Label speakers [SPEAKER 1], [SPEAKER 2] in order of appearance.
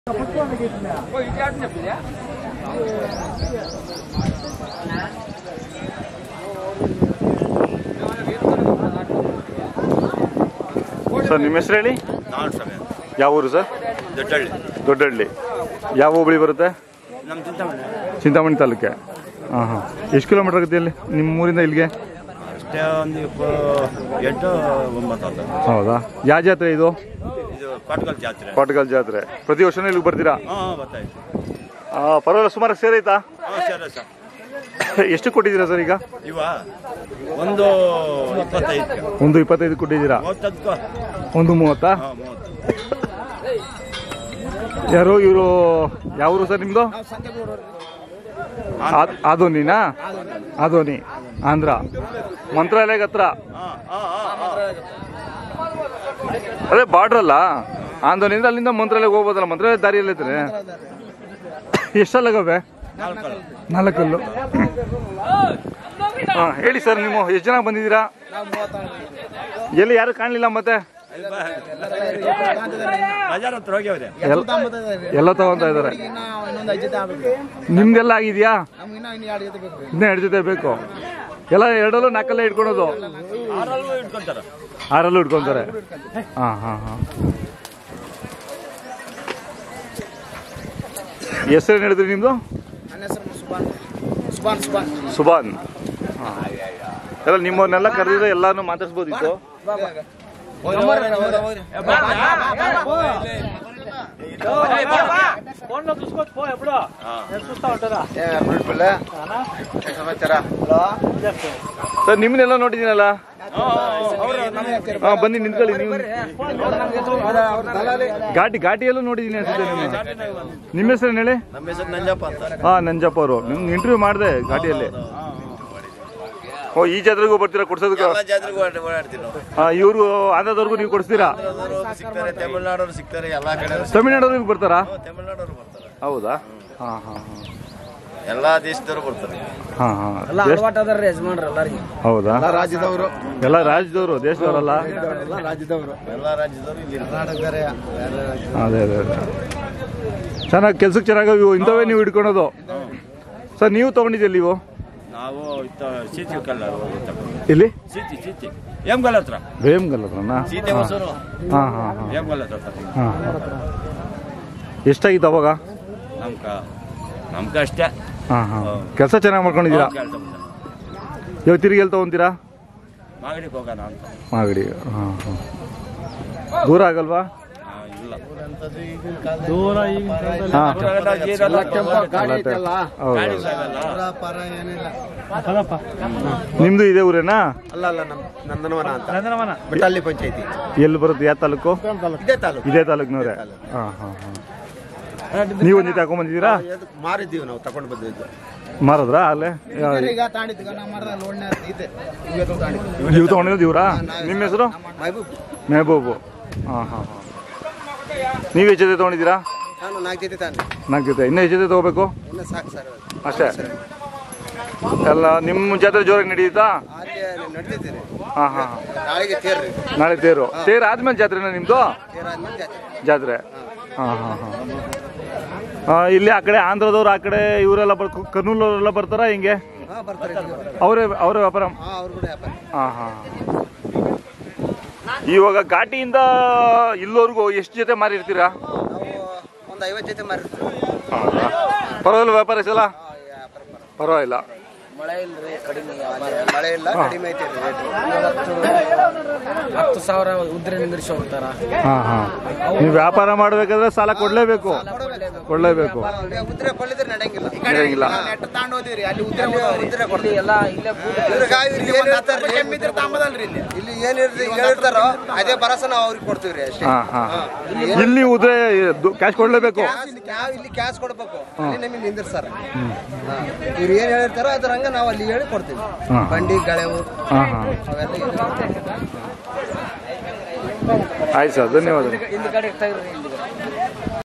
[SPEAKER 1] Sir ನಿಮ್ಮ ಹೆಸರು ಹೇಳಿ
[SPEAKER 2] ನಾಲ್ಕು ಸಮಯ
[SPEAKER 1] ಯಾವ ಊರು ಸರ್
[SPEAKER 2] ದೊಡ್ಡಳ್ಳಿ
[SPEAKER 1] ದೊಡ್ಡಹಳ್ಳಿ ಯಾವ ಹೋಬಳಿ ಬರುತ್ತೆ
[SPEAKER 2] ನಮ್ಮ ಚಿಂತಾಮಣಿ
[SPEAKER 1] ಚಿಂತಾಮಣಿ ತಾಲೂಕೆ ಹಾಂ ಹಾಂ ಎಷ್ಟು ಕಿಲೋಮೀಟರ್ ಆಗುತ್ತೆ ಇಲ್ಲಿ ನಿಮ್ಮ ಊರಿಂದ ಇಲ್ಲಿಗೆ
[SPEAKER 2] ಅಷ್ಟೇ ಒಂದು ಇಪ್ಪ ಎಂಟು ಒಂಬತ್ತು ಅಂತ
[SPEAKER 1] ಹೌದಾ ಯಾವ ಜಾತ್ರೆ ಇದು
[SPEAKER 2] ಇದು ಕಾಟ್ಗಲ್ ಜಾತ್ರೆ
[SPEAKER 1] ಕೋಟಗಲ್ ಜಾತ್ರೆ ಪ್ರತಿ ವರ್ಷನೂ ಇಲ್ಲಿಗೆ ಬರ್ತೀರಾ
[SPEAKER 2] ಹಾಂ ಹಾಂ ಗೊತ್ತಾಯ್ತು
[SPEAKER 1] ಆ, ಪರವಾಗಿಲ್ಲ ಸುಮಾರು ಸೇರೈತಾ
[SPEAKER 2] ಹಾಂ ಸರಿ ಸರ್
[SPEAKER 1] ಎಷ್ಟು ಕೊಟ್ಟಿದ್ದೀರಾ ಸರ್ ಈಗ
[SPEAKER 2] ಇವ ಒಂದು ಇಪ್ಪತ್ತೈದು
[SPEAKER 1] ಒಂದು ಇಪ್ಪತ್ತೈದು ಕೊಟ್ಟಿದ್ದೀರಾ
[SPEAKER 2] ಮೂವತ್ತದಕ್ಕೂ
[SPEAKER 1] ಒಂದು ಮೂವತ್ತಾ
[SPEAKER 2] ಹಾಂ ಮೂವತ್ತು
[SPEAKER 1] ಯಾರು ಇವರು ಯಾವ ಊರು ಸರ್ ನಿಮ್ಮದು ಆದೋನಿನಾ ಆದೋನಿ ಆಂಧ್ರ ಮಂತ್ರಾಲಯಕ್ಕೆ ಹತ್ರ
[SPEAKER 2] ಹಾಂ ಹಾಂ ಹಾಂ
[SPEAKER 1] ಅದೇ ಬಾರ್ಡ್ರ್ ಅಲ್ಲ ಆಂದೋನಿಂದ ಅಲ್ಲಿಂದ ಮಂತ್ರಾಲಯಕ್ಕೆ ಹೋಗ್ಬೋದಲ್ಲ ಮಂತ್ರಾಲಯ ದಾರಿಯಲ್ಲಿ ಐತ್ರಿ ಎಷ್ಟಲ್ಲಾಗವೆ
[SPEAKER 2] ನಾಲ್ಕಲ್ಲ
[SPEAKER 1] ನಾಲ್ಕಲ್ಲು ಹಾ ಹೇಳಿ ಸರ್ ನೀವು ಎಷ್ಟು ಜನ ಬಂದಿದ್ದೀರಾ ಎಲ್ಲಿ ಯಾರು ಕಾಣಲಿಲ್ಲ ಮತ್ತೆ
[SPEAKER 2] ಬಜಾರ್ ಹತ್ರ ಹೋಗ್ಯವ್ರೆ
[SPEAKER 1] ಎಲ್- ಎಲ್ಲ ತಗೊಂತ ಇದಾರೆ
[SPEAKER 3] ಇನ್ನೊಂದು ಐದು ಜೊತೆ ಆಗ್ಬೇಕು
[SPEAKER 1] ನಿಮ್ದೆಲ್ಲ ಆಗಿದ್ಯಾ
[SPEAKER 3] ನಮ್ಗೆ ಇನ್ನೂ ಇನ್ನು ಎರಡು ಜೊತೆ ಬೇಕು
[SPEAKER 1] ಇನ್ನೂ ಎರಡು ಜೊತೆ ಬೇಕು ಎಲ್ಲ ಎರಡಲ್ಲೂ ನಾಲ್ಕಲ್ಲೇ ಇಟ್ಕೊಳೋದು
[SPEAKER 2] ಆರಲ್ವೂ ಇಟ್ಕೊಂತಾರ
[SPEAKER 1] ಆರಲ್ಲೂ ಇಟ್ಕೊಂತಾರೆ ಹಾ ಹಾ ಹಾ ಹೆಸರೇನು ಹೇಳಿದ್ರಿ ನಿಮ್ದು
[SPEAKER 3] ನನ್ನ ಹೆಸರು ಸುಬಾನ್ ಸುಬಾನ್ ಸುಬಾನ್
[SPEAKER 1] ಸುಬಾನ್ ಹಾ. ಎಲ್ಲ ನಿಮ್ಮನ್ನೆಲ್ಲ ಕರೆದಿದ್ರೆ ಎಲ್ಲಾನು ಮಾತಾಡ್ಸ್ಬೋದಿತ್ತು
[SPEAKER 3] ಸಮಾಚಾರ
[SPEAKER 1] ಸರ್ ನಿಮ್ಮನ್ನೆಲ್ಲ ನೋಡಿದ್ದೀನಲ್ಲ ಹಾ ಬನ್ನಿ ನಿಂತ್ಕೊಳ್ಳಿ ನೀವು ಘಾಟಿ ಘಾಟಿಯಲ್ಲೂ ನೋಡಿದ್ದೀನಿ ಅನ್ಸುತ್ತೆ ನಿಮ್ಮ ನಿಮ್ಮ ಹೆಸರೇನು ಹೇಳಿ
[SPEAKER 2] ನಮ್ಮ ಹೆಸರು ನಂಜಪ್ಪ ಅಂತ
[SPEAKER 1] ಹಾ ನಂಜಪ್ಪ ಅವರು ನಿಮ್ಗೆ ಇಂಟರ್ವ್ಯೂ ಮಾಡಿದೆ ಘಾಟಿಯಲ್ಲಿ ಓ ಈ ಜಾತ್ರೆಗೂ ಬರ್ತೀರಾ ಕೊಡ್ಸೋದಕ್ಕೆ
[SPEAKER 2] ಎಲ್ಲ ಜಾತ್ರೆಗೂ ಓಡಾಡ್- ಓಡಾಡ್ತೀವಿ ನಾವು
[SPEAKER 1] ಹಾ ಇವ್ರಿಗೂ ಆಂಧ್ರದವ್ರಿಗೂ ನೀವು ಕೊಡಿಸ್ತೀರಾ
[SPEAKER 2] ಆಂಧ್ರದವ್ರು ಸಿಗ್ತಾರೆ ತಮಿಳ್ನಾಡವ್ರು ಸಿಗ್ತಾರೆ ಎಲ್ಲ ಕಡೆ
[SPEAKER 1] ತಮಿಳ್ನಾಡವ್ರಿಗೆ ಬರ್ತಾರಾ
[SPEAKER 2] ತಮಿಳ್ನಾಡವ್ರು ಬರ್ತಾರೆ
[SPEAKER 1] ಹೌದಾ ಹಾ ಹಾ
[SPEAKER 2] ಎಲ್ಲಾ ದೇಶದವರು ಬರ್ತಾರೆ
[SPEAKER 1] ಹಾ ಹಾ
[SPEAKER 3] ಎಲ್ಲ
[SPEAKER 1] ಹಾ
[SPEAKER 3] ಅಲವಾಟ್ ಅದಾರ ಯಜಮಾನ್ರು ಎಲ್ಲರಿಗೆ
[SPEAKER 1] ಹೌದಾ
[SPEAKER 3] ರಾಜ್ಯದವರು
[SPEAKER 1] ಎಲ್ಲ ರಾಜ್ಯದವರು ದೇಶದವರಲ್ಲ
[SPEAKER 3] ಎಲ್ಲ ರಾಜ್ಯದವರು
[SPEAKER 2] ಎಲ್ಲ ರಾಜ್ಯದವರು ಇಲ್ಲಿ ಇರ್ತಾರೆ.
[SPEAKER 3] ಕರ್ನಾಟಕದವರೇ
[SPEAKER 1] ಅದೇ ಅದೇ ಅದೇ ಚೆನ್ನಾಗಿ ಕೆಲ್ಸಕ್ಕೆ ಚೆನ್ನಾಗಿ ಇವು ಇಂಥವೇ ನೀವು ಹಿಡ್ಕೊಳೋದು ಸರ್ ನೀವು ತಗೊಂಡಿದ್ದೀರಿ ನೀವು
[SPEAKER 2] ನಾವು ಇತ್ತ ಸೀತಿ ಕಲ್ಲ
[SPEAKER 1] ಇಲ್ಲಿ
[SPEAKER 2] ಸೀತಿ ಸೀತಿ ಏಮ್ಗಲ್ ಹತ್ರ
[SPEAKER 1] ಬೇಮ್ಗಲ್ ಹತ್ರನಾ
[SPEAKER 2] ಸೀತೆ ಹೊಸೂರು
[SPEAKER 1] ಹಾಂ ಹಾಂ ಹಾಂ
[SPEAKER 2] ಏಮ್ಗಲ್ ಹತ್ರ ತರ್ತೀವಿ.
[SPEAKER 1] ಹಾಂ ಎಷ್ಟಾಗಿತ್ತು ಅವಾಗ
[SPEAKER 2] ನಮ್ಕ ನಮ್ಕ ಅಷ್ಟೇ
[SPEAKER 1] ಹಾಂ ಹಾಂ ಕೆಲಸ ಚೆನ್ನಾಗಿ ಮಾಡ್ಕೊಂಡಿದ್ದೀರಾ
[SPEAKER 2] ಕೆಲ್ಸ ಮಾಡ್ತಾರೆ.
[SPEAKER 1] ಇವಾಗ ತಿರುಗಿ ಎಲ್ಲಿ ತಗೊಂತೀರಾ
[SPEAKER 2] ಮಾಗಡಿಗೆ ಹೋಗೋಣ ಅಂತ
[SPEAKER 1] ಮಾಗಡಿ ಹಾಂ ಹಾಂ ದೂರ ಆಗಲ್ವಾ
[SPEAKER 2] ಆ, ಇಲ್ಲ
[SPEAKER 1] ಹಾಂ
[SPEAKER 2] ಊರಾಗೆಲ್ಲ ಜೀರೆಲ್ಲ
[SPEAKER 3] ಗಾಡಿ ಐತಲ್ಲ
[SPEAKER 1] ಹೌದು
[SPEAKER 2] ಗಾಡಿ ಸಾಗಲ್ಲ.
[SPEAKER 3] ಪರ ಏನಿಲ್ಲ
[SPEAKER 1] ನಿಮ್ಮದು ಇದೇ ಊರೇನಾ
[SPEAKER 3] ಅಲ್ಲ ಅಲ್ಲ ನಮ್ಮ ನಂದನವನ ಅಂತ ಬಿಟ್ಟಲ್ಲಿ ಪಂಚಾಯತಿ
[SPEAKER 1] ಎಲ್ಲಿ ಬರುತ್ತೆ ಯಾವ ತಾಲೂಕು
[SPEAKER 3] ಇದೇ ತಾಲೂಕು
[SPEAKER 1] ಇದೇ ತಾಲೂಕಿನವ್ರೆ ಹಾಂ ಹಾಂ ಹಾಂ ನೀವು ಒಂದು ಜೊತೆ ಹಾಕೊಂಬಂದಿದ್ದೀರಾ
[SPEAKER 3] ಎದಕ್ ಮಾರಿದ್ದೀವಿ ನಾವು ತಗೊಂಡು ಬಂದಿದ್ದು
[SPEAKER 1] ಮಾರದ್ರಾ ಅಲ್ಲೇ
[SPEAKER 3] ಈಗ ತಾಂಡಿದ್ವಿ ನಾವು ಮಾಡಿದ ಲೋಡ್ನ ಇದೆ ಇವತ್ತು ತಾಂಡಿದ್ವಿ
[SPEAKER 1] ನೀವು ತಗೊಂಡಿದ್ದು ಇವ್ರಾ ನಿಮ್ಮ ಹೆಸರು
[SPEAKER 3] ಮೈಬೂಬ್
[SPEAKER 1] ಮೆಹಬೂಬು ಹಾಂ ಹಾಂ ಹಾಂ ನೀವು ಎಷ್ಟು ಜೊತೆ ತೊಗೊಂಡಿದ್ದೀರಾ
[SPEAKER 3] ನಾನು ನಾಲ್ಕು ಜೊತೆ ತಾಂಡಿ
[SPEAKER 1] ನಾಲ್ಕು ಜೊತೆ ಇನ್ನೂ ಎಷ್ಟು ಜೊತೆ ತೊಗೋಬೇಕು
[SPEAKER 3] ಇನ್ನು ಸಾಕು ಸರ್
[SPEAKER 1] ಅಷ್ಟೇ ಎಲ್ಲ ನಿಮ್ಮ ಜಾತ್ರೆ ಜೋರಾಗಿ ನಡೆಯುತ್ತಾ
[SPEAKER 3] ಅಲ್ಲಿ ನಡೆದಿದ್ದೀರಿ
[SPEAKER 1] ಹಾಂ ಹಾಂ ಹಾಂ
[SPEAKER 3] ನಾಳೆಗೆ ತೇರ್ರಿ
[SPEAKER 1] ನಾಳೆ ತೇರು ತೇರು ಆದ್ಮೇಲೆ ಜಾತ್ರೆನಾ ನಿಮ್ಮದು
[SPEAKER 3] ತೇರ್ ಆದ್ಮೇಲೆ ಜಾತ್ರೆ
[SPEAKER 1] ಜಾತ್ರೆ ಹಾಂ ಹಾಂ ಹಾಂ ಇಲ್ಲಿ ಆ ಕಡೆ ಆಂಧ್ರದವ್ರು ಆ ಕಡೆ ಇವರೆಲ್ಲ ಬರ್ ಕರ್ನೂಲವರೆಲ್ಲ ಬರ್ತಾರಾ ಹಿಂಗೆ
[SPEAKER 3] ಹಾಂ ಬರ್ತಾರೆ
[SPEAKER 1] ಅವರೇ ಅವರೇ ವ್ಯಾಪಾರ
[SPEAKER 3] ಹಾಂ ಅವ್ರು ಕೂಡ ವ್ಯಾಪಾರ
[SPEAKER 1] ಹಾಂ ಹಾಂ ಇವಾಗ ಘಾಟಿಯಿಂದ ಇಲ್ಲೋರ್ಗು ಎಷ್ಟು ಜೊತೆ ಮಾರಿರ್ತೀರಾ
[SPEAKER 3] ನಾವು ಒಂದು ಐವತ್ತು ಜೊತೆ ಮಾರಿರ್ತೀವಿ
[SPEAKER 1] ಹೌದಾ ಪರವಾಗಿಲ್ಲ ವ್ಯಾಪಾರ ಸಲ
[SPEAKER 3] ಹಾಂ ವ್ಯಾಪಾರ ಬರ
[SPEAKER 1] ಪರವಾಗಿಲ್ಲ
[SPEAKER 3] ಮಳೆ ಇಲ್ರಿ ಕಡಿಮೆ ಮಳೆ ಇಲ್ಲ ಕಡಿಮೆ ಐತೆ ಹತ್ತು ಸಾವಿರ ಉದ್ರೆ ನಿಂದ್ರಿಸಿ ಹೋಗ್ತಾರ
[SPEAKER 1] ಹಾಂ ಹಾಂ ನೀವು ವ್ಯಾಪಾರ ಮಾಡಬೇಕಾದ್ರೆ ಸಾಲ ಕೊಡಲೇಬೇಕು ಕೊಡಲೇಬೇಕು
[SPEAKER 3] ಉದ್ರೆ ಕೊಲ್ಲಿದ್ರೆ ನಡೆಯಂಗಿಲ್ಲ
[SPEAKER 1] ನಡೆಯಂಗಿಲ್ಲ.
[SPEAKER 3] ನೆಟ್ ತಗೊಂಡು ಹೋದಿವ್ರಿ ಅಲ್ಲಿ ಉದ್ರೆ ಉದ್ರೆ ಕೊಡ್ತೀವಿ ಎಲ್ಲ ಇಲ್ಲೇ ತಾಂಬದಲ್ರಿ ಇಲ್ಲಿ ಇಲ್ಲಿ ಏನಿರ್ತಿ ಹೇಳಿರ್ತಾರೋ ಅದೇ ಭರವಸೆ ನಾವು ಅವ್ರಿಗೆ ಕೊಡ್ತೀವ್ರಿ ಅಷ್ಟೇ
[SPEAKER 1] ಹಾಂ ಹಾಂ ಇಲ್ಲಿ ಉದ್ರೆ ಕ್ಯಾಶ್ ಕೊಡಲೇಬೇಕು
[SPEAKER 3] ಇಲ್ಲಿ ಕ್ಯಾ- ಇಲ್ಲಿ ಕ್ಯಾಶ್ ಕೊಡ್ಬೇಕು ಅಲ್ಲಿ ನಮಗೆ ನಿಂದಿರ್ಸಾರ ಇವ್ರು ಏನ್ ಹೇಳಿರ್ತಾರೋ ಅದ್ರ ಹಂಗ ನಾವು ಅಲ್ಲಿ ಹೇಳಿ ಕೊಡ್ತೀವಿ
[SPEAKER 1] ಹಾಂ.
[SPEAKER 3] ಬಂಡಿ ಗಳೆವು
[SPEAKER 1] ಹಾಂ ಹಾಂ
[SPEAKER 3] ಅವೆಲ್ಲ ಇದು.
[SPEAKER 1] ಆಯ್ತು ಸರ್ ಧನ್ಯವಾದ
[SPEAKER 3] ಹಿಂದ್ಗಡೆ ತೆಗ್ರಿ ಹಿಂದ್ಗಡೆ.